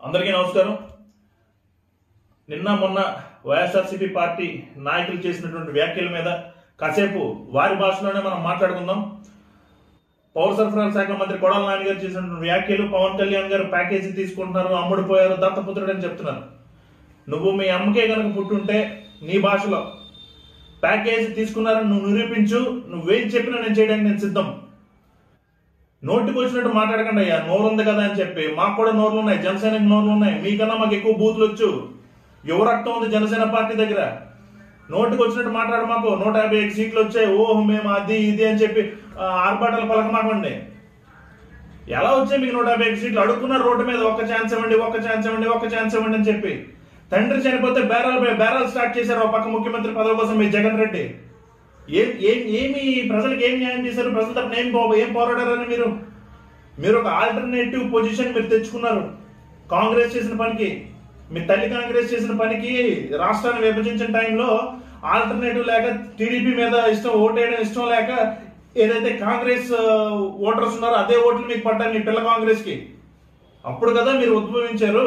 అందరికీ నమస్కారం నిన్న మొన్న వైఎస్ఆర్సీపీ పార్టీ నాయకులు చేసినటువంటి వ్యాఖ్యల మీద కాసేపు వారి భాషలోనే మనం మాట్లాడుకుందాం పౌర సరఫరాల శాఖ మంత్రి కొడాల నాని గారు చేసినటువంటి వ్యాఖ్యలు పవన్ కళ్యాణ్ గారు ప్యాకేజీ తీసుకుంటున్నారు అమ్ముడు పోయారు దత్తపుత్రుడు అని చెప్తున్నారు నువ్వు మీ అమ్మకే కనుక పుట్టుంటే నీ భాషలో ప్యాకేజీ తీసుకున్నారని నువ్వు నిరూపించు నువ్వేం చెప్పినా నేను చేయడానికి నేను సిద్ధం నోటికి వచ్చినట్టు మాట్లాడకండి అయ్యా నోరు ఉంది కదా అని చెప్పి మాకు కూడా నోర్లు ఉన్నాయి జనసేనకి నోర్లు ఉన్నాయి మీకన్నా మాకు ఎక్కువ బూతులు వచ్చు యువ రక్తం ఉంది జనసేన పార్టీ దగ్గర నోటికి వచ్చినట్టు మాట్లాడు మాకు నూట యాభై ఐదు సీట్లు వచ్చాయి ఓహ్ మేము అది ఇది అని చెప్పి ఆ, ఆర్భాటాలు పలకమాకండి ఎలా వచ్చాయి మీకు నూట యాభై ఐదు సీట్లు అడుక్కున్నారు రోడ్డు మీద ఒక్క ఛాన్స్ ఇవ్వండి ఒక్క ఛాన్స్ ఇవ్వండి ఒక్క ఛాన్స్ ఇవ్వండి అని చెప్పి తండ్రి చనిపోతే బేరాలు బేరాలు స్టార్ట్ చేశారు ఒక పక్క ముఖ్యమంత్రి పదవి కోసం మీ జగన్ రెడ్డి ఏం ఏం ఏమి ప్రజలకు ఏం న్యాయం చేశారు ప్రజల తరపున ఏం పో- ఏం పోరాడారని మీరు మీరు ఒక ఆల్టర్నేటివ్ పొజిషన్ మీరు తెచ్చుకున్నారు కాంగ్రెస్ చేసిన పనికి మీ తల్లి కాంగ్రెస్ చేసిన పనికి రాష్ట్రాన్ని విభజించిన టైంలో ఆల్టర్నేటివ్ లేక టీడీపీ మీద ఇష్టం ఓటేయడం ఇష్టం లేక ఏదైతే కాంగ్రెస్ ఆ, ఓటర్స్ ఉన్నారో అదే ఓట్లు మీకు పడ్డాయి మీ పిల్ల కాంగ్రెస్ కి అప్పుడు కదా మీరు ఉద్భవించారు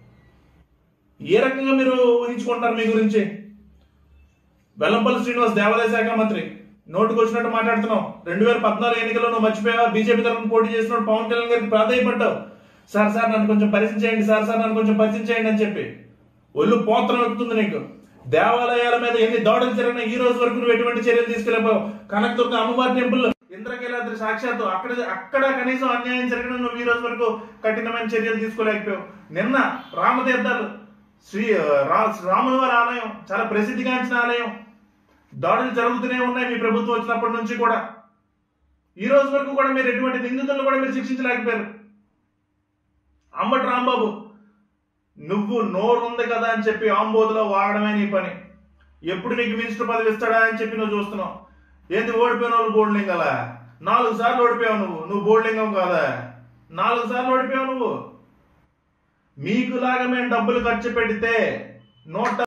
ఏ రకంగా మీరు ఊహించుకుంటారు మీ గురించి వెల్లంపల్లి శ్రీనివాస్ దేవాదాయ శాఖ మంత్రి నోటుకు వచ్చినట్టు మాట్లాడుతున్నావు రెండు వేల పద్నాలుగు ఎన్నికల్లో నువ్వు మర్చిపోయావా బీజేపీ తరఫున పోటీ చేసినప్పుడు పవన్ కళ్యాణ్ గారికి ప్రాధాన్యపడ్డావు సార్ సార్ నన్ను కొంచెం పరిచయం చేయండి సార్ సార్ నన్ను కొంచెం పరిచయం చేయండి అని చెప్పి ఒళ్ళు పోత్రం ఎక్కుతుంది నీకు దేవాలయాల మీద ఎన్ని దాడులు జరిగినా ఈ రోజు వరకు నువ్వు ఎటువంటి చర్యలు తీసుకెళ్ళిపోయావు కనకదుర్గ అమ్మవారి టెంపుల్ ఇంద్రకీలాద్రి సాక్షాత్తు అక్కడ అక్కడ కనీసం అన్యాయం జరిగిన నువ్వు ఈ రోజు వరకు కఠినమైన చర్యలు తీసుకోలేకపోయావు నిన్న రామతీర్థాలు శ్రీ రా రాముల వారి ఆలయం చాలా ప్రసిద్ధిగాంచిన ఆలయం దాడులు జరుగుతూనే ఉన్నాయి మీ ప్రభుత్వం వచ్చినప్పటి నుంచి కూడా ఈ రోజు వరకు కూడా మీరు ఎటువంటి నిందితులను కూడా మీరు శిక్షించలేకపోయారు అంబటి రాంబాబు నువ్వు నోరు ఉంది కదా అని చెప్పి ఆంబోతులో వాడడమే నీ పని ఎప్పుడు నీకు మినిస్టర్ పదవి ఇస్తాడా అని చెప్పి నువ్వు చూస్తున్నావు ఏంది ఓడిపోయిన వాళ్ళు బోర్డులింగలా నాలుగు సార్లు ఓడిపోయావు నువ్వు నువ్వు బోర్డులింగం కాదా నాలుగు సార్లు ఓడిపోయావు నువ్వు మీకులాగా మేము డబ్బులు ఖర్చు పెడితే నూట